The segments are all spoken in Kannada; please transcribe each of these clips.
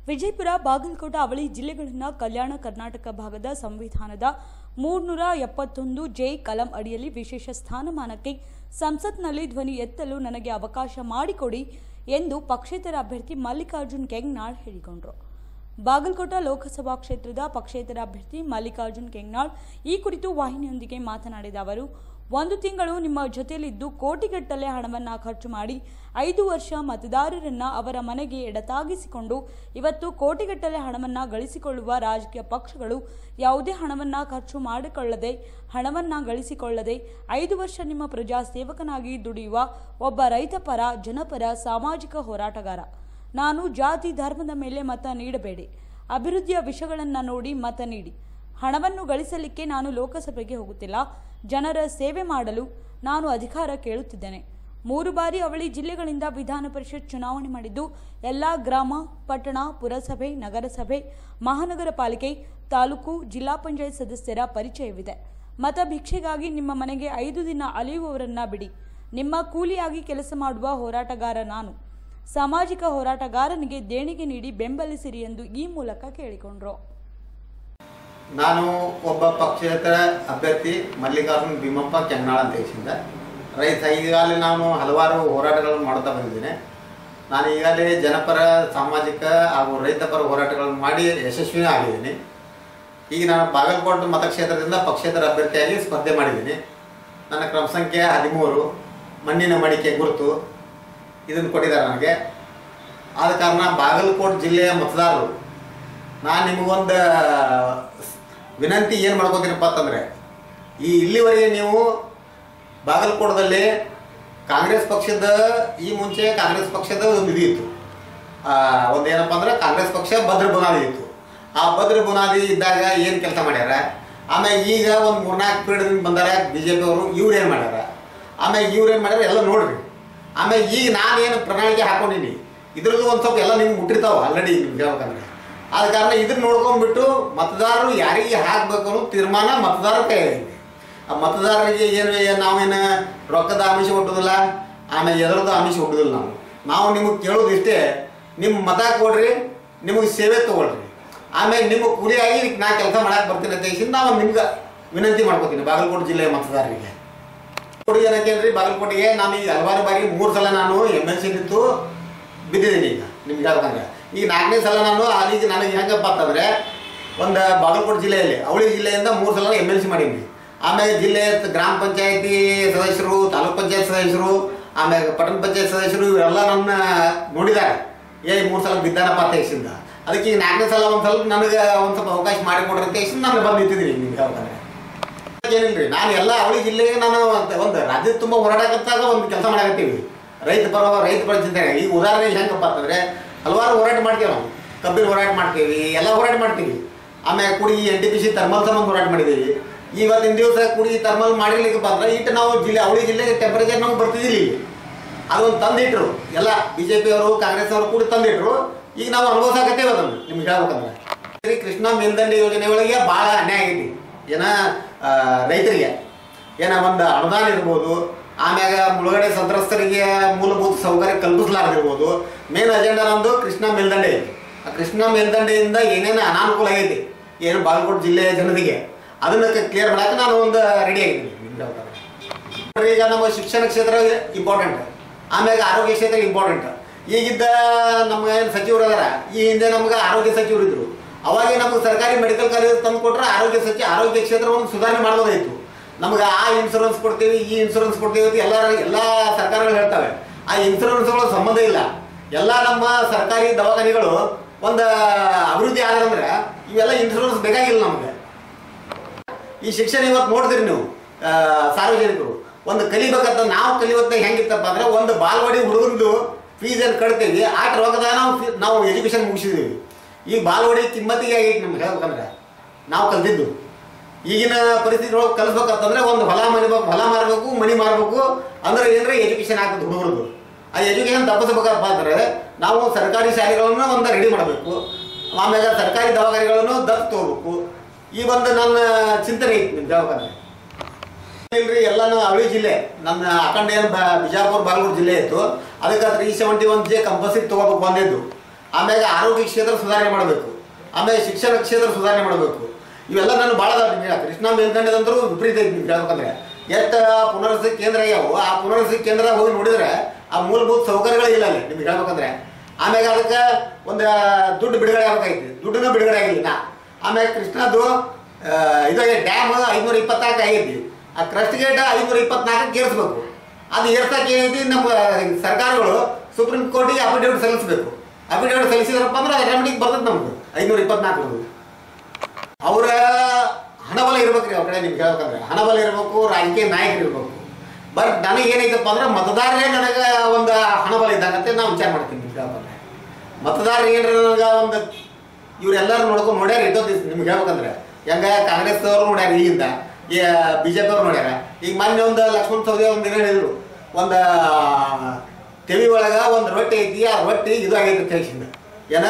ವಿಜಯಪುರ ಬಾಗಲಕೋಟ ಅವಳಿ ಜಿಲ್ಲೆಗಳನ್ನು ಕಲ್ಯಾಣ ಕರ್ನಾಟಕ ಭಾಗದ ಸಂವಿಧಾನದ ಮೂರ್ನೂರ ಎಪ್ಪತ್ತೊಂದು ಜೆ ಕಲಂ ಅಡಿಯಲ್ಲಿ ವಿಶೇಷ ಸ್ಥಾನಮಾನಕ್ಕೆ ಸಂಸತ್ನಲ್ಲಿ ಧ್ವನಿ ಎತ್ತಲು ನನಗೆ ಅವಕಾಶ ಮಾಡಿಕೊಡಿ ಎಂದು ಪಕ್ಷೇತರ ಅಭ್ಯರ್ಥಿ ಮಲ್ಲಿಕಾರ್ಜುನ್ ಕೆಂಗ್ನಾಳ್ ಹೇಳಿಕೊಂಡರು ಬಾಗಲಕೋಟ ಲೋಕಸಭಾ ಕ್ಷೇತ್ರದ ಪಕ್ಷೇತರ ಅಭ್ಯರ್ಥಿ ಮಲ್ಲಿಕಾರ್ಜುನ್ ಕೆಂಗ್ನಾಳ್ ಈ ಕುರಿತು ವಾಹಿನಿಯೊಂದಿಗೆ ಮಾತನಾಡಿದ ಅವರು ಒಂದು ತಿಂಗಳು ನಿಮ್ಮ ಜೊತೆಯಲ್ಲಿದ್ದು ಕೋಟಿಗಟ್ಟಲೆ ಹಣವನ್ನ ಖರ್ಚು ಮಾಡಿ ಐದು ವರ್ಷ ಮತದಾರರನ್ನ ಅವರ ಮನೆಗೆ ಎಡತಾಗಿಸಿಕೊಂಡು ಇವತ್ತು ಕೋಟಿಗಟ್ಟಲೆ ಹಣವನ್ನ ಗಳಿಸಿಕೊಳ್ಳುವ ರಾಜಕೀಯ ಪಕ್ಷಗಳು ಯಾವುದೇ ಹಣವನ್ನ ಖರ್ಚು ಮಾಡಿಕೊಳ್ಳದೆ ಹಣವನ್ನ ಗಳಿಸಿಕೊಳ್ಳದೆ ಐದು ವರ್ಷ ನಿಮ್ಮ ಪ್ರಜಾ ಸೇವಕನಾಗಿ ದುಡಿಯುವ ಒಬ್ಬ ರೈತಪರ ಜನಪರ ಸಾಮಾಜಿಕ ಹೋರಾಟಗಾರ ನಾನು ಜಾತಿ ಧರ್ಮದ ಮೇಲೆ ಮತ ನೀಡಬೇಡಿ ಅಭಿವೃದ್ಧಿಯ ವಿಷಯಗಳನ್ನು ನೋಡಿ ಮತ ನೀಡಿ ಹಣವನ್ನು ಗಳಿಸಲಿಕ್ಕೆ ನಾನು ಲೋಕಸಭೆಗೆ ಹೋಗುತ್ತಿಲ್ಲ ಜನರ ಸೇವೆ ಮಾಡಲು ನಾನು ಅಧಿಕಾರ ಕೇಳುತ್ತಿದ್ದೇನೆ ಮೂರು ಬಾರಿ ಅವಳಿ ಜಿಲ್ಲೆಗಳಿಂದ ವಿಧಾನ ಪರಿಷತ್ ಚುನಾವಣೆ ಮಾಡಿದ್ದು ಎಲ್ಲ ಗ್ರಾಮ ಪಟ್ಟಣ ಪುರಸಭೆ ನಗರಸಭೆ ಮಹಾನಗರ ಪಾಲಿಕೆ ತಾಲೂಕು ಜಿಲ್ಲಾ ಪಂಚಾಯತ್ ಸದಸ್ಯರ ಪರಿಚಯವಿದೆ ಮತ ಭಿಕ್ಷೆಗಾಗಿ ನಿಮ್ಮ ಮನೆಗೆ ಐದು ದಿನ ಅಲೆಯುವವರನ್ನ ಬಿಡಿ ನಿಮ್ಮ ಕೂಲಿಯಾಗಿ ಕೆಲಸ ಮಾಡುವ ಹೋರಾಟಗಾರ ನಾನು ಸಾಮಾಜಿಕ ಹೋರಾಟಗಾರನಿಗೆ ದೇಣಿಗೆ ನೀಡಿ ಬೆಂಬಲಿಸಿರಿ ಎಂದು ಈ ಮೂಲಕ ಕೇಳಿಕೊಂಡ್ರು ನಾನು ಒಬ್ಬ ಪಕ್ಷೇತರ ಅಭ್ಯರ್ಥಿ ಮಲ್ಲಿಕಾರ್ಜುನ್ ಭೀಮಪ್ಪ ಕೆಂಗನಾಳ ಅಂತ ಹೇಳಿಸಿಂದ ರೈತ ಈಗಾಗಲೇ ನಾನು ಹಲವಾರು ಹೋರಾಟಗಳನ್ನು ಮಾಡ್ತಾ ಬಂದಿದ್ದೇನೆ ನಾನು ಈಗಾಗಲೇ ಜನಪರ ಸಾಮಾಜಿಕ ಹಾಗೂ ರೈತಪರ ಹೋರಾಟಗಳನ್ನು ಮಾಡಿ ಯಶಸ್ವಿನೂ ಆಗಿದ್ದೀನಿ ಈಗ ನಾನು ಬಾಗಲಕೋಟೆ ಮತಕ್ಷೇತ್ರದಿಂದ ಪಕ್ಷೇತರ ಅಭ್ಯರ್ಥಿಯಾಗಿ ಸ್ಪರ್ಧೆ ಮಾಡಿದ್ದೀನಿ ನನ್ನ ಕ್ರಮ ಸಂಖ್ಯೆ ಹದಿಮೂರು ಮಣ್ಣಿನ ಮಡಿಕೆ ಗುರುತು ಇದನ್ನು ಕೊಟ್ಟಿದ್ದಾರೆ ನನಗೆ ಆದ ಕಾರಣ ಬಾಗಲಕೋಟೆ ಜಿಲ್ಲೆಯ ಮತದಾರರು ನಾನು ನಿಮಗೊಂದು ವಿನಂತಿ ಏನು ಮಾಡ್ಕೋತೀನಪ್ಪ ಅಂತಂದರೆ ಈ ಇಲ್ಲಿವರೆಗೆ ನೀವು ಬಾಗಲಕೋಟದಲ್ಲಿ ಕಾಂಗ್ರೆಸ್ ಪಕ್ಷದ ಈ ಮುಂಚೆ ಕಾಂಗ್ರೆಸ್ ಪಕ್ಷದ ಒಂದು ಇದು ಇತ್ತು ಆ, ಒಂದು ಏನಪ್ಪ ಅಂದ್ರೆ ಕಾಂಗ್ರೆಸ್ ಪಕ್ಷ ಭದ್ರ ಬುನಾದಿ ಇತ್ತು ಆ ಭದ್ರ ಬುನಾದಿ ಇದ್ದಾಗ ಏನು ಕೆಲಸ ಮಾಡ್ಯಾರ ಆಮೇಲೆ ಈಗ ಒಂದು ಮೂರ್ನಾಲ್ಕು ಪೀರಿಯಡ್ ಬಂದಾರ ಬಿ ಜೆ ಪಿ ಅವರು ಇವ್ರು ಏನು ಮಾಡ್ಯಾರ ಆಮೇಲೆ ಇವ್ರು ಏನು ಮಾಡ್ಯಾರ ಎಲ್ಲ ನೋಡ್ರಿ ಆಮೇಲೆ ಈಗ ನಾನೇನು ಪ್ರಣಾಳಿಕೆ ಹಾಕೊಂಡಿನಿ ಇದ್ರದ್ದು ಒಂದು ಸ್ವಲ್ಪ ಎಲ್ಲ ನಿಮ್ಗೆ ಮುಟ್ಟಿರ್ತಾವ ಆಲ್ರೆಡಿ ನಿಮ್ಗೆ ಹೇಳ್ಬೇಕಂದ್ರೆ ಆದ ಕಾರಣ ಇದನ್ನ ನೋಡ್ಕೊಂಡ್ಬಿಟ್ಟು ಮತದಾರರು ಯಾರಿಗೆ ಹಾಕಬೇಕು ಅನ್ನೋ ತೀರ್ಮಾನ ಮತದಾರರ ಕೈಯಾಗಿದೆ ಆ ಮತದಾರರಿಗೆ ಏನು ಏನ್ ನಾವೇನು ರೊಕ್ಕದ ಆಮಿಷ ಹುಟ್ಟುದಿಲ್ಲ ಆಮೇಲೆ ಎದರದ ಆಮಿಷ ಹುಟ್ಟುದಿಲ್ಲ ನಾವು ನಾವು ನಿಮಗೆ ಕೇಳೋದು ಇಷ್ಟೇ ನಿಮ್ಮ ಮತ ಕೊಡ್ರಿ ನಿಮಗೆ ಸೇವೆ ತಗೊಳ್ರಿ ಆಮೇಲೆ ನಿಮ್ಮ ಕೂಲಿಯಾಗಿ ನಾ ಕೆಲಸ ಮಾಡಕ್ಕೆ ಬರ್ತೀನಿ ಅಂತ ಹೇಳಿ ನಾವು ನಿಮ್ಗೆ ವಿನಂತಿ ಮಾಡ್ಕೋತೀನಿ ಬಾಗಲಕೋಟೆ ಜಿಲ್ಲೆಯ ಮತದಾರರಿಗೆ ಕೊಡಿ ಏನಕ್ಕೆ ಅಂದ್ರೆ ಬಾಗಲಕೋಟೆಗೆ ನಾನು ಈಗ ಹಲವಾರು ಬಾರಿ ಮೂರು ಸಲ ನಾನು ಎಮ್ ಎಲ್ ಸಿ ನಿಂತು ಬಿದ್ದಿದ್ದೀನಿ ಈಗ ನಿಮ್ಗೆ ಹೇಳ್ಬೇಕಂದ್ರೆ ಈಗ ನಾಲ್ಕನೇ ಸಲ ನಾನು ಅಲ್ಲಿಗೆ ನನಗೆ ಹೆಂಗಪ್ಪ ಅಂತಂದ್ರೆ ಒಂದು ಬಾಗಲಕೋಟೆ ಜಿಲ್ಲೆಯಲ್ಲಿ ಅವಳಿ ಜಿಲ್ಲೆಯಿಂದ ಮೂರು ಸಲ ಎಮ್ ಎಲ್ ಸಿ ಮಾಡೀನಿ ಆಮೇಲೆ ಜಿಲ್ಲೆ ಗ್ರಾಮ ಪಂಚಾಯತಿ ಸದಸ್ಯರು ತಾಲೂಕ್ ಪಂಚಾಯತ್ ಸದಸ್ಯರು ಆಮೇಲೆ ಪಟ್ಟಣ ಪಂಚಾಯತ್ ಸದಸ್ಯರು ಇವರೆಲ್ಲ ನನ್ನ ನೋಡಿದ್ದಾರೆ ಏ ಮೂರು ಸಲ ಬಿದ್ದಾನಪ್ಪ ಅಂತ ಹೇಸಿಂದ ಅದಕ್ಕೆ ಈಗ ನಾಲ್ಕನೇ ಸಲ ಒಂದು ಸ್ವಲ್ಪ ನನಗೆ ಒಂದು ಸ್ವಲ್ಪ ಅವಕಾಶ ಮಾಡಿಕೊಡ್ರಿ ಅಂತ ಹೇಸಿ ನಾನು ಬಂದು ನಿಂತಿದ್ದೀನಿ ನಿಮ್ಗೆ ಹೇಳ್ಬೇಕಂದ್ರೆ ಏನಿಲ್ರಿ ನಾನು ಎಲ್ಲ ಅವಳಿ ಜಿಲ್ಲೆಗೆ ನಾನು ಒಂದು- ಒಂದು ರಾಜ್ಯದ ತುಂಬ ಹೋರಾಟಕತ್ತಾಗ ಒಂದು ಕೆಲಸ ಮಾಡಕತ್ತೀವಿ ರೈತ ಪರ ರೈತ ಪರ ಚಿಂತನೆ ಈಗ ಉದಾಹರಣೆಗೆ ಹೆಂಗಪ್ಪ ಅಂತಂದ್ರೆ ಹಲವಾರು ಹೋರಾಟ ಮಾಡ್ತೀವಿ ನಾವು ಕಬ್ಬಿನ ಹೋರಾಟ ಮಾಡ್ತೀವಿ ಎಲ್ಲ ಹೋರಾಟ ಮಾಡ್ತೀವಿ ಆಮೇಲೆ ಕುಡಿ N T P C thermal ಸಂಬಂಧ ಹೋರಾಟ ಮಾಡಿದ್ದೀವಿ ಇವತ್ತಿನ ದಿವಸ ಕುಡಿ ಥರ್ಮಲ್ ಮಾಡಿರ್ಲಿಕ್ಕಪ್ಪ ಅಂದ್ರೆ ಇಟ್ಟು ನಾವು ಜಿಲ್ಲೆ ಅವಳಿ ಜಿಲ್ಲೆಗೆ ಟೆಂಪರೇಚರ್ ನಮ್ಗೆ ಬರ್ತಿದ್ದಿಲ್ಲ ಇಲ್ಲಿ ಅದೊಂದು ತಂದಿಟ್ರು ಎಲ್ಲ ಬಿ ಜೆ ಪಿ ಅವರು ಕಾಂಗ್ರೆಸ್ ಅವರು ಕೂಡ ತಂದಿಟ್ರು ಈಗ ನಾವು ಅನುಭವಿಸಾಕತ್ತೇವೆ ಅದನ್ನು ನಿಮ್ಗೆ ಹೇಳ್ಬೇಕಂದ್ರೆ ಶ್ರೀ ಕೃಷ್ಣ ಮೇಲ್ದಂಡೆ ಯೋಜನೆ ಒಳಗೆ ಭಾಳ ಅನ್ಯಾಯ ಆಗೈತಿ ಏನ ಆ, ರೈತರಿಗೆ ಏನ ಒಂದು ಅನುದಾನ ಇರ್ಬೋದು ಆಮ್ಯಾಗ ಮುಳುಗಡೆ ಸಂತ್ರಸ್ತರಿಗೆ ಮೂಲಭೂತ ಸೌಕರ್ಯ ಕಲ್ಪಿಸಲಾರ್ದಿರ್ಬೋದು ಮೇನ್ ಅಜೆಂಡಾ ನಮ್ಮದು ಕೃಷ್ಣ ಮೇಲ್ದಂಡೆ ಐತಿ ಆ ಕೃಷ್ಣ ಮೇಲ್ದಂಡೆಯಿಂದ ಏನೇನು ಅನಾನುಕೂಲ ಆಗೈತಿ ಏನು ಬಾಗಲಕೋಟೆ ಜಿಲ್ಲೆಯ ಜನತೆಗೆ ಅದನ್ನ ಕ್ಲಿಯರ್ ಮಾಡಕ್ಕೆ ನಾನು ಒಂದು ರೆಡಿ ಆಗಿದ್ದೀನಿ ನಿಮ್ಗೆ ಹೇಳ್ತಾರೆ. ನೋಡ್ರಿ, ಈಗ ನಮ್ಮ ಶಿಕ್ಷಣ ಕ್ಷೇತ್ರ ಇಂಪಾರ್ಟೆಂಟ್ ಆಮ್ಯಾಗ ಆರೋಗ್ಯ ಕ್ಷೇತ್ರ ಇಂಪಾರ್ಟೆಂಟ್ ಈಗಿದ್ದ ನಮ್ಮ ಏನು ಸಚಿವರು ಅದಾರ ಈ ಹಿಂದೆ ನಮ್ಗೆ ಆರೋಗ್ಯ ಸಚಿವರು ಇದ್ರು ಅವಾಗ ನಮ್ಗೆ ಸರ್ಕಾರಿ ಮೆಡಿಕಲ್ ಕಾಲೇಜ್ ತಂದು ಕೊಟ್ರೆ ಆರೋಗ್ಯ ಸಚಿವ ಆರೋಗ್ಯ ಕ್ಷೇತ್ರವನ್ನು ಸುಧಾರಣೆ ಮಾಡ್ಬೋದಾಯ್ತು ನಮ್ಗೆ ಆ ಇನ್ಶೂರೆನ್ಸ್ ಕೊಡ್ತೀವಿ ಈ ಇನ್ಶೂರೆನ್ಸ್ ಕೊಡ್ತೀವಿ ಅಂತ ಎಲ್ಲ ಎಲ್ಲ ಸರ್ಕಾರಗಳು ಹೇಳ್ತವೆ ಆ ಇನ್ಶೂರೆನ್ಸ್ಗಳ ಸಂಬಂಧ ಇಲ್ಲ ಎಲ್ಲ ನಮ್ಮ ಸರ್ಕಾರಿ ದವಾಖಾನೆಗಳು ಒಂದು ಅಭಿವೃದ್ಧಿ ಆದ್ರೆ ಇವೆಲ್ಲ ಇನ್ಶೂರೆನ್ಸ್ ಬೇಕಾಗಿಲ್ಲ ನಮಗೆ ಈ ಶಿಕ್ಷಣ ಇವತ್ತು ನೋಡಿದ್ರಿ ನೀವು ಆ, ಸಾರ್ವಜನಿಕರು ಒಂದು ಕಲಿಬೇಕಂತ ನಾವು ಕಲಿಯುವಂತ ಹೆಂಗಿತ್ತಪ್ಪ ಅಂದ್ರೆ ಒಂದು ಬಾಲ್ವಾಡಿ ಹುಡುಗಂದು ಫೀಸ್ ಏನು ಕಟ್ತೀವಿ ಆಟ ರೊಕ್ಕದಾಗ ನಾವು ಫೀ- ನಾವು ಎಜುಕೇಶನ್ ಮುಗಿಸಿದೀವಿ ಈಗ ಬಾಲ್ವಾಡಿ ಕಿಮ್ಮತ್ತಿಗೆ ಆಗೈತಿ ನಮ್ಗೆ ಹೇಳ್ಬೇಕಂದ್ರೆ ನಾವು ಕಲ್ತಿದ್ದು ಈಗಿನ ಪರಿಸ್ಥಿತಿ ಒಳಗೆ ಕಲಿಸ್ಬೇಕಂತಂದ್ರೆ ಒಂದು ಹೊಲ ಮರಿಬೇಕು ಹೊಲ ಮಾರಬೇಕು ಮನಿ ಮಾರಬೇಕು ಅಂದ್ರೆ ಏನಂದ್ರೆ ಎಜುಕೇಶನ್ ಆಗ್ತದೆ ಹುಡುಗರದು ಆ ಎಜುಕೇಶನ್ ತಪ್ಪಿಸ್ಬೇಕಪ್ಪ ಅಂದ್ರೆ ನಾವು ಸರ್ಕಾರಿ ಶಾಲೆಗಳನ್ನು ಒಂದು ರೆಡಿ ಮಾಡಬೇಕು ಆಮೇಲೆ ಸರ್ಕಾರಿ ದವಾಖಾನೆಗಳನ್ನು ದತ್ತು ತಗೋಬೇಕು ಈ ಒಂದು ನನ್ನ ಚಿಂತನೆ ಐತಿ ನಿಮ್ಗೆ ಹೇಳ್ಬೇಕಂದ್ರೆ ಇಲ್ರಿ ಎಲ್ಲಾನು ಅವಳಿ ಜಿಲ್ಲೆ ನನ್ನ ಅಖಂಡ ಏನು ಬಿಜಾಪುರ ಬಾಗಲಕೋಟೆ ಜಿಲ್ಲೆ ಇತ್ತು ಅದಕ್ಕೆ three seventy one J compulsory ತೊಗೋಬೇಕು ಬಂದಿದ್ದು ಆಮ್ಯಾಗ ಆರೋಗ್ಯ ಕ್ಷೇತ್ರ ಸುಧಾರಣೆ ಮಾಡಬೇಕು ಆಮೇಲೆ ಶಿಕ್ಷಣ ಕ್ಷೇತ್ರ ಸುಧಾರಣೆ ಮಾಡಬೇಕು ಇವೆಲ್ಲ ನಾನು ಭಾಳ ಅದಾವ ನಿಮ್ಗೆ ಕೃಷ್ಣ ಮೇಲ್ದಂಡದಂತರೂ ವಿಪರೀತ ಐತಿ ನಿಮ್ಗೆ ಹೇಳ್ಬೇಕಂದ್ರೆ ಎಷ್ಟು ಪುನರ್ವಸತಿ ಕೇಂದ್ರ ಆಗ್ಯಾವು ಆ ಪುನರ್ವಸತಿ ಕೇಂದ್ರ ಹೋಗಿ ನೋಡಿದ್ರೆ ಆ ಮೂಲಭೂತ ಸೌಕರ್ಯಗಳು ಇಲ್ಲ ಅಲ್ಲಿ ನಿಮ್ಗೆ ಹೇಳ್ಬೇಕಂದ್ರೆ ಆಮ್ಯಾಗ ಅದಕ್ಕೆ ಒಂದು ದುಡ್ಡು ಬಿಡುಗಡೆ ಆಗ್ಬೇಕೈತಿ ದುಡ್ಡನ್ನು ಬಿಡುಗಡೆ ಆಗಿಲ್ಲ ನಾ ಆಮ್ಯಾಗ ಕೃಷ್ಣದ್ದು ಇದಾಗೆ ಡ್ಯಾಮ್ ಐನೂರ ಇಪ್ಪತ್ನಾಲ್ಕು ಆಗೈತಿ ಆ ಕ್ರಸ್ಟ್ ಗೇಟ್ ಐನೂರ ಇಪ್ಪತ್ನಾಲ್ಕಕ್ಕೆ ಏರಿಸ್ಬೇಕು ಅದು ಏರ್ಸಕ್ಕೆ ಏನೈತಿ ನಮ್ಮ ಸರ್ಕಾರಗಳು ಸುಪ್ರೀಂ ಕೋರ್ಟಿಗೆ ಅಫಿಡೇವಿಟ್ ಸಲ್ಲಿಸಬೇಕು ಅಫಿಡೇವಿಟ್ ಸಲ್ಲಿಸಿದ್ರಪ್ಪ ಅಂದ್ರೆ ಅದು ರೆಮಿಡಿಗೆ ಬರ್ತದೆ ನಮ್ಗೆ ಐನೂರ ಇಪ್ಪತ್ನಾಲ್ಕು ಅವರ ಹಣಬಲ ಇರ್ಬೇಕು ರೀ ಅವ್ರ ಕಡೆ ನಿಮ್ಗೆ ಹೇಳ್ಬೇಕಂದ್ರೆ ಹಣಬಲ ಇರಬೇಕು ರಾಜಕೀಯ ನಾಯಕರು ಇರಬೇಕು ಬಟ್ ನನಗೆ ಏನೈತಪ್ಪ ಅಂದ್ರೆ ಮತದಾರರೇ ನನಗೆ ಒಂದು ಹಣಬಲ ಇದ್ದಂಗಂತೆ ನಾವು ವಿಚಾರ ಮಾಡ್ತೀನಿ ನಿಮ್ಗೆ ಹೇಳ್ಬೇಕಂದ್ರೆ ಮತದಾರರು ಏನ್ರ ನನಗೆ ಒಂದು ಇವರೆಲ್ಲರೂ ನೋಡ್ಕೊಂಡು ನೋಡ್ಯಾರ ಇದ್ದದ್ದು ನಿಮ್ಗೆ ಹೇಳ್ಬೇಕಂದ್ರೆ ಹೆಂಗ ಕಾಂಗ್ರೆಸ್ ಅವರು ನೋಡ್ಯಾರ ಈಗಿಂದ ಈ ಬಿ ಜೆ ಪಿ ಅವ್ರು ನೋಡ್ಯಾರ ಈಗ ಮೊನ್ನೆ ಒಂದು ಲಕ್ಷ್ಮಣ ಸೌದಿ ಒಂದು ದಿನ ಹೇಳಿದ್ರು ಒಂದು ತೆವಿ ಒಳಗೆ ಒಂದು ರೊಟ್ಟಿ ಐತಿ ಆ ರೊಟ್ಟಿ ಇದು ಆಗೈತೆ ಅಂತ ಹೇಳಿಸಿದ ಏನ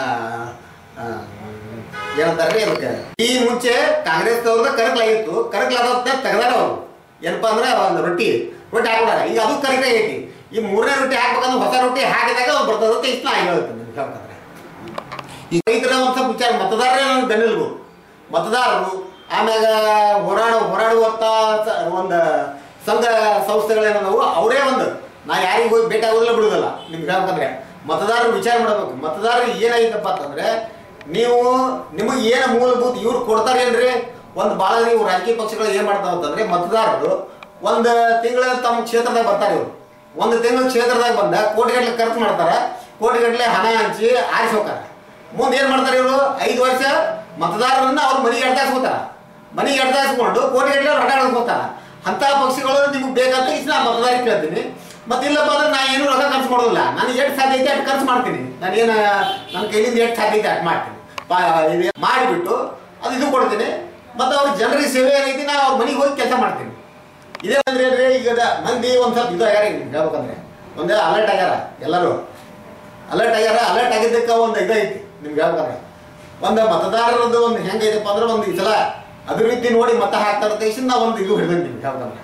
ಆ, ಏನಂತಾರೆ ಅದಕ್ಕೆ ಈ ಮುಂಚೆ ಕಾಂಗ್ರೆಸ್ ಅವ್ರದ ಕರಕಲಾಗಿತ್ತು ಕರಕಲಾದ ತೆಗ್ದಾರ ಅವರು ಏನಪ್ಪಾ ಅಂದ್ರೆ ಒಂದು ರೊಟ್ಟಿ ರೊಟ್ಟಿ ಹಾಕೊಂಡಾರ ಈಗ ಅದು ಕರಕ ಐತಿ ಈ ಮೂರನೇ ರೊಟ್ಟಿ ಹಾಕ್ಬೇಕಂದ್ರೆ ಹೊಸ ರೊಟ್ಟಿ ಹಾಕಿದಾಗ ಅದು ಬರ್ತದೆ ಅಂತ ಇಷ್ಟ ಆಗಿ ಹೇಳುತ್ತೆ ನಿಮ್ಗೆ ಹೇಳ್ಬೇಕಂದ್ರೆ ಈ ರೈತರ ಒಂದು ಸ್ವಲ್ಪ ವಿಚಾರ ಮತದಾರರೇ ನನಗೆ ಬೆನ್ನೆಲುಬು ಮತದಾರರು ಆಮ್ಯಾಗ ಹೋರಾಡ ಹೋರಾಡುವಂಥ ಸ- ಒಂದು ಸಂಘ ಸಂಸ್ಥೆಗಳೇನದವು ಅವರೇ ಒಂದು ನಾ ಯಾರಿಗೆ ಹೋಗಿ ಭೇಟಿ ಆಗೋದಿಲ್ಲ ಬಿಡುವುದಿಲ್ಲ ನಿಮ್ಗೆ ಹೇಳ್ಬೇಕಂದ್ರೆ ಮತದಾರರು ವಿಚಾರ ಮಾಡಬೇಕು ಮತದಾರರು ಏನಾಗಿತ್ತಪ್ಪ ಅಂತಂದ್ರೆ ನೀವು ನಿಮಗೆ ಏನು ಮೂಲಭೂತ ಇವ್ರು ಕೊಡ್ತಾರೇನ್ರಿ ಒಂದು ಭಾಳ ನೀವು ರಾಜಕೀಯ ಪಕ್ಷಗಳು ಏನು ಮಾಡ್ತಾವ ಅಂತಂದ್ರೆ ಮತದಾರರು ಒಂದು ತಿಂಗಳ ತಮ್ಮ ಕ್ಷೇತ್ರದಾಗ ಬರ್ತಾರೆ ಇವರು ಒಂದು ತಿಂಗಳ ಕ್ಷೇತ್ರದಾಗ ಬಂದ ಕೋಟಿಗಟ್ಟಲೆ ಖರ್ಚು ಮಾಡ್ತಾರ ಕೋಟಿಗಟ್ಟಲೆ ಹಣ ಹಂಚಿ ಆರಿಸಿ ಹೋಗ್ತಾರೆ ಮುಂದೆ ಏನು ಮಾಡ್ತಾರೆ ಇವರು ಐದು ವರ್ಷ ಮತದಾರರನ್ನ ಅವ್ರ ಮನೆಗೆ ಎಡ್ದಾಸ್ಕೋತಾರ ಮನೆಗೆ ಎಡ್ದಾಸ್ಕೊಂಡು ಕೋಟಿಗಟ್ಟಲೆ ರೊಕ್ಕ ಹೋಗ್ತಾರ ಅಂತ ಪಕ್ಷಗಳು ನಿಮ್ಗೆ ಬೇಕಂತ ಇಷ್ಟು ನಾ ಮತದಾರರಿಗೆ ಕೇಳ್ತೀನಿ ಮತ್ತೆ ಇಲ್ಲಪ್ಪ ಅಂದ್ರೆ ನಾ ಏನು ರೊಕ್ಕ ಖರ್ಚು ಮಾಡೋದಿಲ್ಲ ನಾನು ಎಷ್ಟು ಸಾಧ್ಯ ಐತೆ ಅಷ್ಟು ಖರ್ಚು ಮಾಡ್ತೀನಿ ನಾನೇನು ನನ್ನ ಕೈಲಿಂದ ಎಷ್ಟು ಸಾಧ್ಯ ಐತೆ ಅಷ್ಟು ಮಾಡ್ತೀನಿ ಪಾ- ಇದು ಮಾಡಿಬಿಟ್ಟು ಅದು ಇದು ಕೊಡ್ತೀನಿ ಮತ್ತು ಅವ್ರ ಜನರಿಗೆ ಸೇವೆ ಏನೈತಿ ನಾ ಅವ್ರ ಮನೆಗೆ ಹೋಗಿ ಕೆಲಸ ಮಾಡ್ತೀನಿ ಇದೇ ಅಂದ್ರೆ ಏನ್ರಿ ಈಗ ಅದ ಮಂದಿ ಒಂದ್ ಸ್ವಲ್ಪ ಇದು ಆಗ್ಯಾರ ಈಗ ಹೇಳ್ಬೇಕಂದ್ರೆ ಒಂದೇ ಅಲರ್ಟ್ ಆಗ್ಯಾರ ಎಲ್ಲರೂ ಅಲರ್ಟ್ ಆಗ್ಯಾರ ಅಲರ್ಟ್ ಆಗಿದ್ದಕ್ಕೆ ಒಂದು ಇದೈತಿ ನಿಮ್ಗೆ ಹೇಳ್ಬೇಕಂದ್ರೆ ಒಂದು ಮತದಾರರದ್ದು ಒಂದು ಹೆಂಗೈತಪ್ಪ ಅಂದ್ರೆ ಒಂದು ಈ ಸಲ ಅಭಿವೃದ್ಧಿ ನೋಡಿ ಮತ ಹಾಕ್ತಾರ ದೇಶದಿಂದ ಒಂದು ಇದು ಹಿಡಿದಂಗೆ ನಿಮ್ಗೆ ಹೇಳ್ಬೇಕಂದ್ರೆ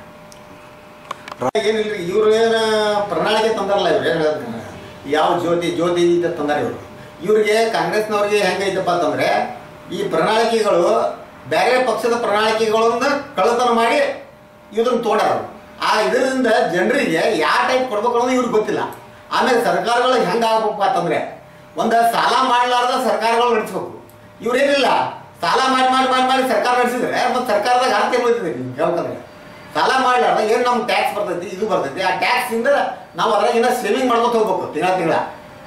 ಏನಿಲ್ರಿ ಇವ್ರು ಏನು ಪ್ರಣಾಳಿಕೆ ತಂದಾರಲ್ಲ ಇವ್ರು ಏನು ಹೇಳ್ತಾರೆ ಯಾವ ಜ್ಯೋತಿ ಜ್ಯೋತಿ ಅಂತ ತಂದಾರ ಇವರು ಇವ್ರಿಗೆ ಕಾಂಗ್ರೆಸ್ನವ್ರಿಗೆ ಹೆಂಗೈತಪ್ಪ ಅಂತಂದ್ರೆ ಈ ಪ್ರಣಾಳಿಕೆಗಳು ಬೇರೆ ಪಕ್ಷದ ಪ್ರಣಾಳಿಕೆಗಳನ್ನ ಕಳ್ಳತನ ಮಾಡಿ ಇದನ್ನ ತೋಡಾರ ಆ ಇದರಿಂದ ಜನರಿಗೆ ಯಾವ ಟೈಪ್ ಕೊಡ್ಬೇಕು ಅನ್ನೋದು ಇವ್ರಿಗೆ ಗೊತ್ತಿಲ್ಲ ಆಮೇಲೆ ಸರ್ಕಾರಗಳು ಹೆಂಗೆ ಆಗ್ಬೇಕು ಅಂತಂದ್ರೆ ಒಂದು ಸಾಲ ಮಾಡಲಾರ್ದ ಸರ್ಕಾರಗಳು ನಡೆಸ್ಬೇಕು ಇವ್ರೇನಿಲ್ಲ ಸಾಲ ಮಾಡಿ ಮಾಡಿ ಮಾಡಿ ಮಾಡಿ ಸರ್ಕಾರ ನಡೆಸಿದ್ರೆ ಮತ್ತೆ ಸರ್ಕಾರದಾಗ ಅರ್ಥ ಏನು ಉಳಿತದೆ ನಿಮ್ಗೆ ಹೇಳ್ಬೇಕಂದ್ರೆ ಸಾಲ ಮಾಡ್ಲಾರ್ದ ಏನು ನಮ್ಗೆ ಟ್ಯಾಕ್ಸ್ ಬರ್ತೈತಿ ಇದು ಬರ್ತೈತಿ ಆ ಟ್ಯಾಕ್ಸ್ ಇಂದ ನಾವು ಅದ್ರಾಗ ಇನ್ನೂ ಸೇವಿಂಗ್ ಮಾಡ್ಕೊತ ಹೋಗ್ಬೇಕು ತಿಂಗಳ ತಿಂಗಳ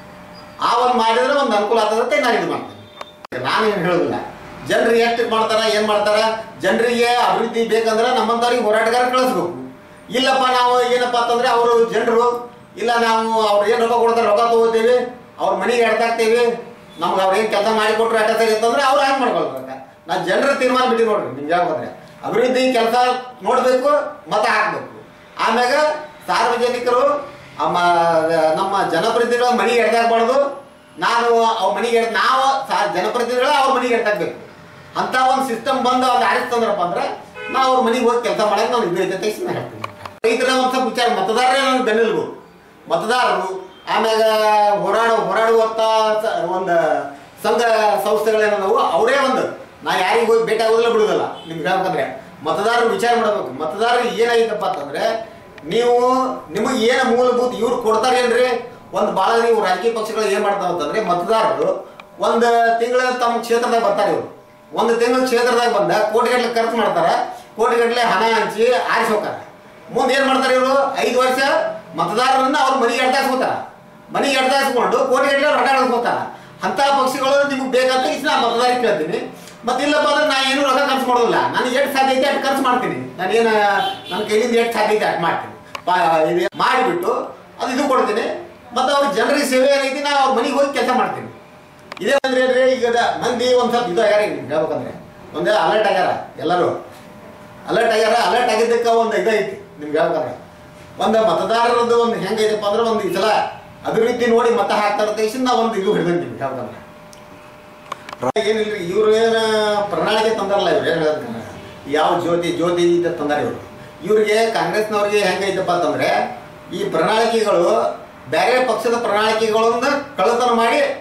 ಆ ಒಂದು ಮಾಡಿದ್ರೆ ಒಂದು ಅನುಕೂಲ ಆಗ್ತದಂತೆ ನಾನು ಇದು ಮಾಡ್ತೀನಿ ನಾನು ಏನು ಹೇಳೋದಿಲ್ಲ ಜನರು ಎಷ್ಟು ಮಾಡ್ತಾರ ಏನು ಮಾಡ್ತಾರ ಜನರಿಗೆ ಅಭಿವೃದ್ಧಿ ಬೇಕಂದ್ರೆ ನಮ್ಮಂಥವ್ರಿಗೆ ಹೋರಾಟಗಾರ ಕಳಿಸ್ಬೇಕು ಇಲ್ಲಪ್ಪ ನಾವು ಏನಪ್ಪ ಅಂತಂದ್ರೆ ಅವರು ಜನರು ಇಲ್ಲ ನಾವು ಅವ್ರು ಏನು ರೊಕ್ಕ ಕೊಡ್ತಾರೆ ರೊಕ್ಕ ತಗೋತೀವಿ ಅವ್ರ ಮನೆಗೆ ಎಡ್ತಾಕ್ತೀವಿ ನಮ್ಗೆ ಅವ್ರು ಏನು ಕೆಲಸ ಮಾಡಿ ಕೊಟ್ಟರು ಅಡ್ಡ ಸರಿ ಅಂತಂದ್ರೆ ಅವ್ರು ಹ್ಯಾಂಗೆ ಮಾಡ್ಕೊಳ್ತಾರೆ ನಾ ಜನರ ತೀರ್ಮಾನ ಬಿಟ್ಟು ನೋಡ್ರಿ ನಿಮ್ಗೆ ಹೇಳ್ಬೇಕಂದ್ರೆ ಅಭಿವೃದ್ಧಿ ಕೆಲಸ ನೋಡಬೇಕು ಮತ ಹಾಕ್ಬೇಕು ಆಮ್ಯಾಗ ಸಾರ್ವಜನಿಕರು ಅಮ್ಮ ನಮ್ಮ ಜನಪ್ರತಿನಿಧಿಗಳ ಮನೆಗೆ ಎಡ್ದಾಕ್ಬಾರ್ದು ನಾನು ಅವ್ರ ಮನೆಗೆ ಎಡ್ ನಾವು ಸಾ- ಜನಪ್ರತಿನಿಧಿಗಳ ಅವ್ರ ಮನೆಗೆ ಎಡ್ದಾಕ್ಬೇಕು ಅಂತ ಒಂದು ಸಿಸ್ಟಮ್ ಬಂದು ಅದು ಆರಿಸ್ತಂದ್ರಪ್ಪ ಅಂದ್ರೆ ನಾವು ಅವ್ರ ಮನೆಗೆ ಹೋಗಿ ಕೆಲಸ ಮಾಡಕ್ಕೆ ನಾವು ಇದು ಐತೆ ತಕ್ಷಣ ಹೇಳ್ತೀನಿ ರೈತರ ಒಂದು ಸ್ವಲ್ಪ ವಿಚಾರ ಮತದಾರರೇ ನನಗೆ ಬೆನ್ನೆಲುಬು ಮತದಾರರು ಆಮ್ಯಾಗ ಹೋರಾಡ ಹೋರಾಡುವಂಥ ಸ- ಒಂದು ಸಂಘ ಸಂಸ್ಥೆಗಳೇನದವು ಅವರೇ ಒಂದು ನಾ ಯಾರಿಗೆ ಹೋಗಿ ಭೇಟಿ ಆಗೋದಿಲ್ಲ ಬಿಡುವುದಿಲ್ಲ ನಿಮ್ಗೆ ಹೇಳ್ಬೇಕಂದ್ರೆ ಮತದಾರರು ವಿಚಾರ ಮಾಡಬೇಕು ಮತದಾರರು ಏನಾಗಿತ್ತಪ್ಪ ಅಂತಂದ್ರೆ ನೀವು ನಿಮಗೆ ಏನು ಮೂಲಭೂತ ಇವ್ರು ಕೊಡ್ತಾರೇನ್ರಿ ಒಂದು ಭಾಳ ನೀವು ರಾಜಕೀಯ ಪಕ್ಷಗಳು ಏನು ಮಾಡ್ತಾವ ಅಂತಂದ್ರೆ ಮತದಾರರು ಒಂದು ತಿಂಗಳ ತಮ್ಮ ಕ್ಷೇತ್ರದಾಗ ಬರ್ತಾರೆ ಇವರು ಒಂದು ತಿಂಗಳ ಕ್ಷೇತ್ರದಾಗ ಬಂದ ಕೋಟಿಗಟ್ಟಲೆ ಖರ್ಚು ಮಾಡ್ತಾರ ಕೋಟಿಗಟ್ಟಲೆ ಹಣ ಹಂಚಿ ಆರಿಸಿ ಹೋಗ್ತಾರೆ ಮುಂದೆ ಏನು ಮಾಡ್ತಾರೆ ಇವರು ಐದು ವರ್ಷ ಮತದಾರರನ್ನ ಅವ್ರ ಮನೆಗೆ ಎಡ್ದಾಸ್ಕೋತಾರ ಮನೆಗೆ ಎಡ್ದಾಸ್ಕೊಂಡು ಕೋಟಿಗಟ್ಟಲೆ ರೊಕ್ಕ ಹೋಗ್ತಾರ ಅಂತ ಪಕ್ಷಗಳು ನಿಮ್ಗೆ ಬೇಕಂತ ಇಷ್ಟು ನಾ ಮತದಾರರಿಗೆ ಕೇಳ್ತೀನಿ ಮತ್ತೆ ಇಲ್ಲಪ್ಪ ಅಂದ್ರೆ ನಾ ಏನು ರೊಕ್ಕ ಖರ್ಚು ಮಾಡೋದಿಲ್ಲ ನನಗೆ ಎಷ್ಟು ಸಾಧ್ಯ ಐತೆ ಅಷ್ಟು ಖರ್ಚು ಮಾಡ್ತೀನಿ ನಾನೇನು ನನ್ನ ಕೈಲಿಂದ ಎಷ್ಟು ಸಾಧ್ಯ ಐತೆ ಅಷ್ಟು ಮಾಡ್ತೀನಿ ಪಾ- ಇದು ಮಾಡಿಬಿಟ್ಟು ಅದು ಇದು ಕೊಡ್ತೀನಿ ಮತ್ತು ಅವ್ರ ಜನರಿಗೆ ಸೇವೆ ಏನೈತಿ ನಾ ಅವ್ರ ಮನೆಗೆ ಹೋಗಿ ಕೆಲಸ ಮಾಡ್ತೀನಿ ಇದೇ ಅಂದ್ರೆ ಏನ್ರಿ ಈಗ ಅದ ಮಂದಿ ಒಂದು ಸ್ವಲ್ಪ ಇದು ಆಗ್ಯಾರ ಈಗ ನಿಮ್ಗೆ ಹೇಳ್ಬೇಕಂದ್ರೆ ಒಂದೇ ಅಲರ್ಟ್ ಆಗ್ಯಾರ ಎಲ್ಲರೂ ಅಲರ್ಟ್ ಆಗ್ಯಾರ ಅಲರ್ಟ್ ಆಗಿದ್ದಕ್ಕೆ ಒಂದು ಇದೈತಿ ನಿಮ್ಗೆ ಹೇಳ್ಬೇಕಂದ್ರೆ ಒಂದು ಮತದಾರರದ್ದು ಒಂದು ಹೆಂಗೈತಪ್ಪ ಅಂದ್ರೆ ಒಂದು ಈ ಸಲ ಅಭಿವೃದ್ಧಿ ನೋಡಿ ಮತ ಹಾಕ್ತಾರ ದೇಶದಿಂದ ಒಂದು ಇದು ಹಿಡಿದಂಗೆ ನಿಮ್ಗೆ ಹೇಳ್ಬೇಕಂದ್ರೆ ಏನಿಲ್ರಿ ಇವ್ರು ಏನು ಪ್ರಣಾಳಿಕೆ ತಂದಾರಲ್ಲ ಇವ್ರು ಏನು ಹೇಳ್ತಾರೆ ಯಾವ ಜ್ಯೋತಿ ಜ್ಯೋತಿ ಅಂತ ತಂದಾರ ಇವರು ಇವ್ರಿಗೆ ಕಾಂಗ್ರೆಸ್ನವ್ರಿಗೆ ಹೆಂಗೈತಪ್ಪ ಅಂತಂದ್ರೆ ಈ ಪ್ರಣಾಳಿಕೆಗಳು ಬೇರೆ ಪಕ್ಷದ ಪ್ರಣಾಳಿಕೆಗಳನ್ನ ಕಳ್ಳತನ ಮಾಡಿ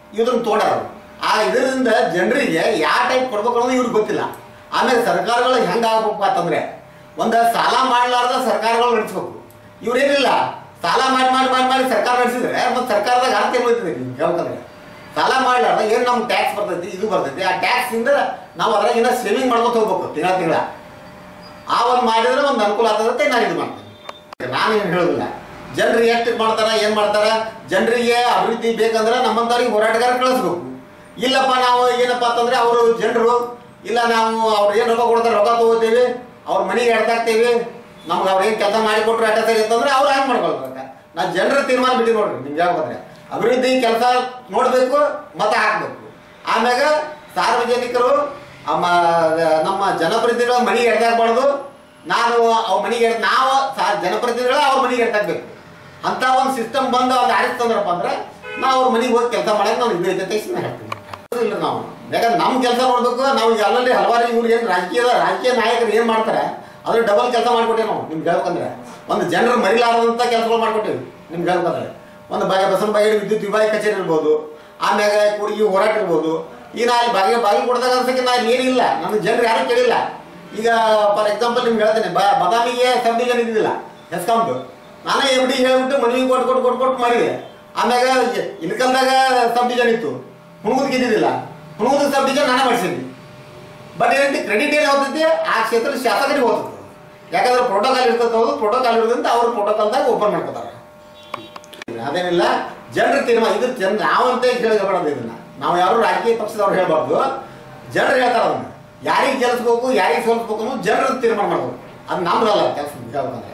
ಇವ್ರನ್ನ ತೋಡಾರ ಆ ಇದರಿಂದ ಜನರಿಗೆ ಯಾವ ಟೈಪ್ ಕೊಡ್ಬೇಕು ಅನ್ನೋದು ಇವ್ರಿಗೆ ಗೊತ್ತಿಲ್ಲ ಆಮೇಲೆ ಸರ್ಕಾರಗಳು ಹೆಂಗೆ ಆಗ್ಬೇಕು ಅಂತಂದ್ರೆ ಒಂದು ಸಾಲ ಮಾಡಲಾರ್ದ ಸರ್ಕಾರಗಳು ನಡೆಸ್ಬೇಕು ಇವ್ರೇನಿಲ್ಲ ಸಾಲ ಮಾಡಿ ಮಾಡಿ ಮಾಡಿ ಮಾಡಿ ಸರ್ಕಾರ ನಡೆಸಿದ್ರೆ ಮತ್ತು ಸರ್ಕಾರದಾಗ ಅರ್ಥ ಏನು ಹೋಯ್ತದೆ ನಿಮ್ಗೆ ಹೇಳ್ಬೇಕಂದ್ರೆ ಸಾಲ ಮಾಡಲಾರ್ದ ಏನು ನಮ್ಗೆ ಟ್ಯಾಕ್ಸ್ ಬರ್ತೈತಿ ಇದು ಬರ್ತೈತಿ ಆ ಟ್ಯಾಕ್ಸಿಂದ ನಾವು ಅದ್ರಾಗ ಇನ್ನೂ ಸೇವಿಂಗ್ ಮಾಡ್ಕೊತ ಹೋಗ್ಬೇಕು ತಿಂಗಳ ತಿಂಗಳ ಆ ಒಂದು ಮಾಡಿದ್ರೆ ಒಂದು ಅನುಕೂಲ ಆಗ್ತದಂತೆ ನಾನು ಇದು ಮಾಡ್ತೇನೆ ನಾನು ಏನು ಹೇಳೋದಿಲ್ಲ ಜನರು ಎಷ್ಟು ಮಾಡ್ತಾರ ಏನು ಮಾಡ್ತಾರ ಜನರಿಗೆ ಅಭಿವೃದ್ಧಿ ಬೇಕಂದ್ರೆ ನಮ್ಮಂಥವ್ರಿಗೆ ಹೋರಾಟಗಾರ ಕಳಿಸ್ಬೇಕು ಇಲ್ಲಪ್ಪ ನಾವು ಏನಪ್ಪ ಅಂತಂದ್ರೆ ಅವರು ಜನರು ಇಲ್ಲ ನಾವು ಅವ್ರು ಏನು ರೊಕ್ಕ ಕೊಡ್ತಾರೆ ರೊಕ್ಕ ತಗೋತೀವಿ ಅವ್ರ ಮನೆಗೆ ಎಡ್ತಾಕ್ತೀವಿ ನಮ್ಗೆ ಅವ್ರು ಏನು ಕೆಲಸ ಮಾಡಿ ಕೊಟ್ಟರು ಅಟ್ಟ ಸರಿ ಅಂತಂದ್ರೆ ಅವ್ರು ಹ್ಯಾಂಗೆ ಮಾಡ್ಕೊಳ್ಬೇಕು ನಾವು ಜನರ ತೀರ್ಮಾನ ಬಿಟ್ಟು ನೋಡ್ರಿ ನಿಮ್ಗೆ ಹೇಳ್ಬೇಕಂದ್ರೆ ಅಭಿವೃದ್ಧಿ ಕೆಲಸ ನೋಡಬೇಕು ಮತ್ತೆ ಹಾಕ್ಬೇಕು ಆಮ್ಯಾಗ ಸಾರ್ವಜನಿಕರು ಅಮ್ಮ ನಮ್ಮ ಜನಪ್ರತಿನಿಧಿಗಳ ಮನೆಗೆ ಎಡ್ದಾಕ್ಬಾರ್ದು ನಾನು ಅವ್ರ ಮನೆಗೆ ಎಡ್ ನಾವು ಸಾ ಜನಪ್ರತಿನಿಧಿಗಳ ಅವ್ರ ಮನೆಗೆ ಎಡ್ದಾಕ್ಬೇಕು ಅಂತ ಒಂದು ಸಿಸ್ಟಮ್ ಬಂದು ಅದು ಆರಿಸ್ತಂದ್ರಪ್ಪ ಅಂದ್ರೆ ನಾವು ಅವ್ರ ಮನೆಗೆ ಹೋಗಿ ಕೆಲಸ ಮಾಡಕ್ಕೆ ನಾವು ಇದು ಐತೆ ನಾನು ಹೇಳ್ತೀನಿ ಇಲ್ಲ ನಾವು ಯಾಕಂದ್ರೆ ನಮ್ಮ ಕೆಲಸ ನೋಡ್ಬೇಕು ನಾವು ಈಗ ಅಲ್ಲಲ್ಲಿ ಹಲವಾರು ಇವ್ರು ಏನು ರಾಜಕೀಯದ ರಾಜಕೀಯ ನಾಯಕರು ಏನು ಮಾಡ್ತಾರೆ ಅದ್ರ ಡಬಲ್ ಕೆಲಸ ಮಾಡ್ಕೊಟ್ಟೇವೆ ನಾವು ನಿಮ್ಗೆ ಹೇಳ್ಬೇಕಂದ್ರೆ ಒಂದು ಜನರು ಮರಿಲಾರದಂಥ ಕೆಲಸಗಳು ಮಾಡ್ಕೊಟ್ಟೇವಿ ನಿಮ್ಗೆ ಹೇಳ್ಬೇಕಂದ್ರೆ ಒಂದು ಬಾಗಿ ಬಸವನ ಬಾಗಿ ವಿದ್ಯುತ್ ವಿಭಾಗ ಕಚೇರಿ ಇರ್ಬೋದು ಆಮ್ಯಾಗ ಕುಡುಗಿ ಹೋರಾಟ ಇರ್ಬೋದು ಈಗ ನಾ ಅಲ್ಲಿ ಬಾಗಿ ಬಾಗಿ ಕೊಡ್ದಾಗ ಅನ್ಸಕ್ಕೆ ನಾ ಇಲ್ಲಿ ಏನಿಲ್ಲ ನನ್ನ ಜನರು ಯಾರು ಕೇಳಿಲ್ಲ ಈಗ ಫಾರ್ ಎಕ್ಸಾಂಪಲ್ ನಿಮ್ಗೆ ಹೇಳ್ತೇನೆ ಬ ಬದಾಮಿಗೆ ಸಬ್ ಡಿವಿಷನ್ ಇದ್ದಿಲ್ಲ ಹೆಸ್ಕಾಮ್ದು ನಾನೇ ಎಮ್ ಡಿ ಹೇಳ್ಬಿಟ್ಟು ಮನವಿ ಕೊಟ್ಟು ಕೊಟ್ಟು ಕೊಟ್ಟು ಕೊಟ್ಟು ಮಾಡಿದೆ ಆಮ್ಯಾಗ ಇನ್ಕಲ್ದಾಗ ಸಬ್ ಡಿವಿಷನ್ ಇತ್ತು ಹುಣಗುದಕ್ಕೆ ಇದ್ದಿದ್ದಿಲ್ಲ ಹುಣಗುದ ಸಬ್ ಡಿವಿಷನ್ ನಾನೇ ಮಾಡಿಸಿದ್ವಿ ಬಟ್ ಏನಂತ ಕ್ರೆಡಿಟ್ ಏನು ಹೋಗ್ತೈತಿ ಆ ಕ್ಷೇತ್ರದ ಶಾಸಕರಿಗೆ ಹೋಗ್ತದೆ ಯಾಕಂದ್ರೆ ಪ್ರೋಟೋಕಾಲ್ ಇರ್ತದೆ ಹೌದು ಪ್ರೋಟೋಕಾಲ್ ಇರೋದ್ರಿಂದ ಅವ್ರು ಪ್ರೋಟೋಕಾಲ್ದಾಗ ಓಪನ್ ಮಾಡ್ಕೋತಾರೆ ಅದೇನಿಲ್ಲ ಜನರ ತೀರ್ಮಾನ ಇದು ಜನ ನಾವಂತ ಕೇಳಬಾರ್ದು ಇದನ್ನ ನಾವು ಯಾರು ರಾಜಕೀಯ ಪಕ್ಷದವ್ರು ಹೇಳ್ಬಾರ್ದು ಜನರು ಹೇಳ್ತಾರ ಅದನ್ನ ಯಾರಿಗೆ ಗೆಲ್ಲಿಸ್ಬೇಕು ಯಾರಿಗೆ ಸೋಲಿಸ್ಬೇಕು ಅನ್ನೋದು ಜನರ ತೀರ್ಮಾನ ಮಾಡ್ಬೇಕು ಅದು ನಮ್ದಲ್ಲ ಕೆಲಸ ಹೇಳ್ಬೇಕಂದ್ರೆ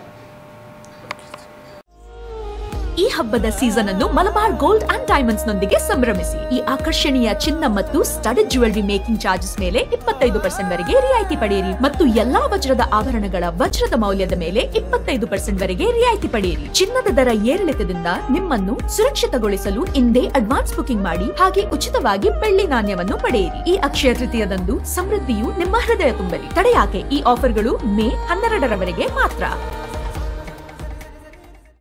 ಈ ಹಬ್ಬದ ಸೀಸನ್ ಅನ್ನು ಮಲಬಾರ್ ಗೋಲ್ಡ್ ಅಂಡ್ ಡೈಮಂಡ್ಸ್ ನೊಂದಿಗೆ ಸಂಭ್ರಮಿಸಿ ಈ ಆಕರ್ಷಣೀಯ ಚಿನ್ನ ಮತ್ತು ಸ್ಟಡೆಡ್ ಜ್ಯುವೆಲರಿ ಮೇಕಿಂಗ್ ಚಾರ್ಜಸ್ ಮೇಲೆ ಇಪ್ಪತ್ತೈದು ಪರ್ಸೆಂಟ್ ವರೆಗೆ ರಿಯಾಯಿತಿ ಪಡೆಯಿರಿ ಮತ್ತು ಎಲ್ಲಾ ವಜ್ರದ ಆಭರಣಗಳ ವಜ್ರದ ಮೌಲ್ಯದ ಮೇಲೆ ಇಪ್ಪತ್ತೈದು ಪರ್ಸೆಂಟ್ ವರೆಗೆ ರಿಯಾಯಿತಿ ಪಡೆಯಿರಿ ಚಿನ್ನದ ದರ ಏರಿಳಿತದಿಂದ ನಿಮ್ಮನ್ನು ಸುರಕ್ಷಿತಗೊಳಿಸಲು ಇಂದೇ ಅಡ್ವಾನ್ಸ್ ಬುಕಿಂಗ್ ಮಾಡಿ ಹಾಗೆ ಉಚಿತವಾಗಿ ಬೆಳ್ಳಿ ನಾಣ್ಯವನ್ನು ಪಡೆಯಿರಿ ಈ ಅಕ್ಷಯ ತೃತೀಯದಂದು ಸಮೃದ್ಧಿಯು ನಿಮ್ಮ ಹೃದಯ ತುಂಬಲಿ ತಡೆಯಾಕೆ ಈ ಆಫರ್ಗಳು ಮೇ ಹನ್ನೆರಡರವರೆಗೆ ಮಾತ್ರ